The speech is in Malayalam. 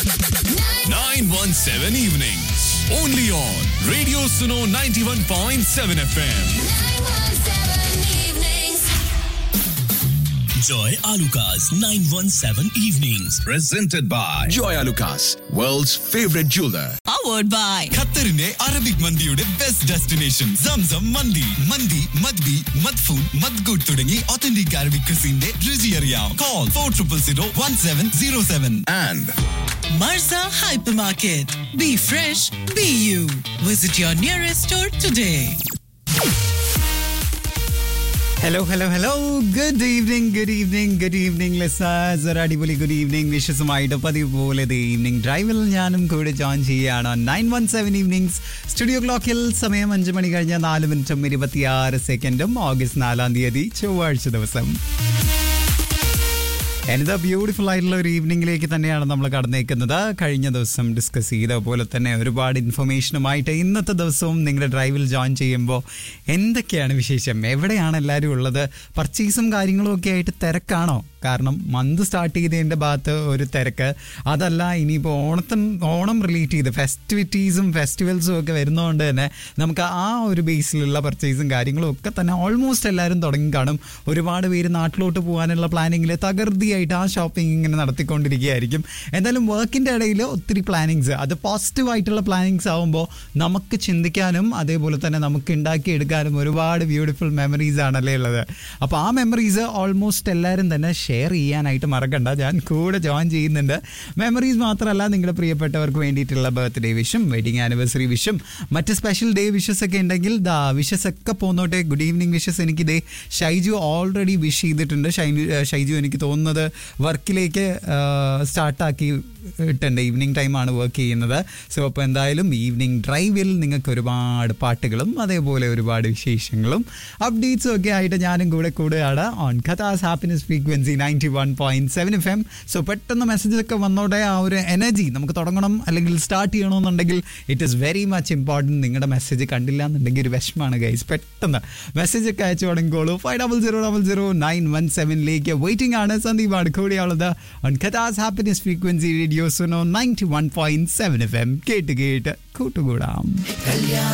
917 evenings. Only on Radio Suno 91.7 FM. Joy Alukas 917 Evenings. presented by Joy Lucas, world's favorite jeweler. powered by ഖത്തറിന്റെ അറബിക് മന്തിയുടെ ബെസ്റ്റ് ഡെസ്റ്റിനേഷൻ സംസം മന്തി മന്തി മദ്ബി മദ്ഫൂൻ മദ്ഗുഡ് തുടങ്ങി ഒത്തന്റിക് അറബിക് ക്രിസിന്റെ രുചി അറിയാം call four triple zero one seven zero seven And Marza Hypermarket. Be fresh, be you. Visit your nearest store today. Hello hello hello good evening good evening good evening listeners ഒരു അടിപൊളി ഗുഡ് ഈവനിങ് വിഷസുമായിട്ട് പതിവ് പോലെ ദേ ഈവനിങ് ഡ്രൈവിൽ ഞാനും കൂടെ ജോയിൻ ചെയ്യുകയാണ് nine one seven evenings studio ക്ലോക്കിൽ സമയം അഞ്ച് മണി കഴിഞ്ഞ നാല് മിനിറ്റും ഇരുപത്തിയാറ് സെക്കൻഡും ഓഗസ്റ്റ് നാലാം തീയതി ചൊവ്വാഴ്ച ദിവസം എന്താ ബ്യൂട്ടിഫുൾ ആയിട്ടുള്ള ഒരു ഈവനിങ്ങിലേക്ക് തന്നെയാണ് നമ്മൾ കടന്നേക്കുന്നത് കഴിഞ്ഞ ദിവസം ഡിസ്കസ് ചെയ്ത പോലെ തന്നെ ഒരുപാട് ഇൻഫർമേഷനുമായിട്ട് ഇന്നത്തെ ദിവസവും നിങ്ങളുടെ ഡ്രൈവിൽ ജോയിൻ ചെയ്യുമ്പോൾ എന്തൊക്കെയാണ് വിശേഷം എവിടെയാണ് എല്ലാവരും ഉള്ളത് പർച്ചേസും കാര്യങ്ങളും ഒക്കെ ആയിട്ട് തിരക്കാണോ കാരണം മന്ത് സ്റ്റാർട്ട് ചെയ്തതിൻ്റെ ഭാഗത്ത് ഒരു തിരക്ക് അതല്ല ഇനിയിപ്പോൾ ഓണത്തിന് ഓണം റിലേറ്റ് ചെയ്ത് ഫെസ്റ്റിവിറ്റീസും ഫെസ്റ്റിവൽസും ഒക്കെ വരുന്നതുകൊണ്ട് തന്നെ നമുക്ക് ആ ഒരു ബേസിലുള്ള പർച്ചേസും കാര്യങ്ങളും ഒക്കെ തന്നെ ഓൾമോസ്റ്റ് എല്ലാവരും തുടങ്ങി കാണും ഒരുപാട് പേര് നാട്ടിലോട്ട് പോകാനുള്ള പ്ലാനിങ്ങിൽ തകൃതിയായിട്ട് ആ ഷോപ്പിംഗ് ഇങ്ങനെ നടത്തിക്കൊണ്ടിരിക്കുകയായിരിക്കും എന്തായാലും വർക്കിൻ്റെ ഇടയിൽ ഒത്തിരി പ്ലാനിങ്സ് അത് പോസിറ്റീവ് ആയിട്ടുള്ള പ്ലാനിങ്സ് ആകുമ്പോൾ നമുക്ക് ചിന്തിക്കാനും അതേപോലെ തന്നെ നമുക്ക് ഉണ്ടാക്കിയെടുക്കാനും ഒരുപാട് ബ്യൂട്ടിഫുൾ മെമ്മറീസ് ആണല്ലേ ഉള്ളത് അപ്പോൾ ആ മെമ്മറീസ് ഓൾമോസ്റ്റ് എല്ലാവരും തന്നെ ഷെയർ ചെയ്യാനായിട്ട് മറക്കണ്ട ഞാൻ കൂടെ ജോയിൻ ചെയ്യുന്നുണ്ട് മെമ്മറീസ് മാത്രമല്ല നിങ്ങളുടെ പ്രിയപ്പെട്ടവർക്ക് വേണ്ടിയിട്ടുള്ള ബർത്ത്ഡേ വിഷും വെഡിങ് ആനിവേഴ്സറി വിഷും മറ്റ് സ്പെഷ്യൽ ഡേ വിഷസ് ഒക്കെ ഉണ്ടെങ്കിൽ ദാ വിഷസ് ഒക്കെ പോന്നോട്ടെ ഗുഡ് ഈവനിങ് വിഷസ് എനിക്ക് ദേ ഷൈജു ഓൾറെഡി വിഷ് ചെയ്തിട്ടുണ്ട് ഷൈനു ഷൈജു എനിക്ക് തോന്നുന്നത് വർക്കിലേക്ക് സ്റ്റാർട്ടാക്കി ഇട്ടുണ്ട് ഈവനിങ് ടൈമാണ് വർക്ക് ചെയ്യുന്നത് സോ അപ്പോൾ എന്തായാലും ഈവനിങ് ഡ്രൈവിൽ നിങ്ങൾക്ക് ഒരുപാട് പാട്ടുകളും അതേപോലെ ഒരുപാട് വിശേഷങ്ങളും അപ്ഡേറ്റ്സും ഒക്കെ ആയിട്ട് ഞാനും കൂടെ കൂടുകയാണ് on Kathas happiness frequency ninety one point seven F M so പെട്ടെന്ന് മെസ്സേജ് ഒക്കെ വന്നോടെ ആ ഒരു എനർജി നമുക്ക് തുടങ്ങണം അല്ലെങ്കിൽ സ്റ്റാർട്ട് ചെയ്യണമെന്നുണ്ടെങ്കിൽ it is very much important നിങ്ങളുടെ മെസ്സേജ് കണ്ടില്ല എന്നുണ്ടെങ്കിൽ ഒരു വിഷമാണ് ഗൈസ് പെട്ടെന്ന് മെസ്സേജ് ഒക്കെ അയച്ചു തുടങ്ങിക്കോളൂ five double zero double zero nine one സെവനിലേക്ക് വെയിറ്റിംഗ് ആണ് സന്ദീപാണ് കൂടെയുള്ളത് on Kathas happiness frequency radio Suno ninety one point seven F M കേട്ട് കേട്ട് കൂട്ടുകൂടാം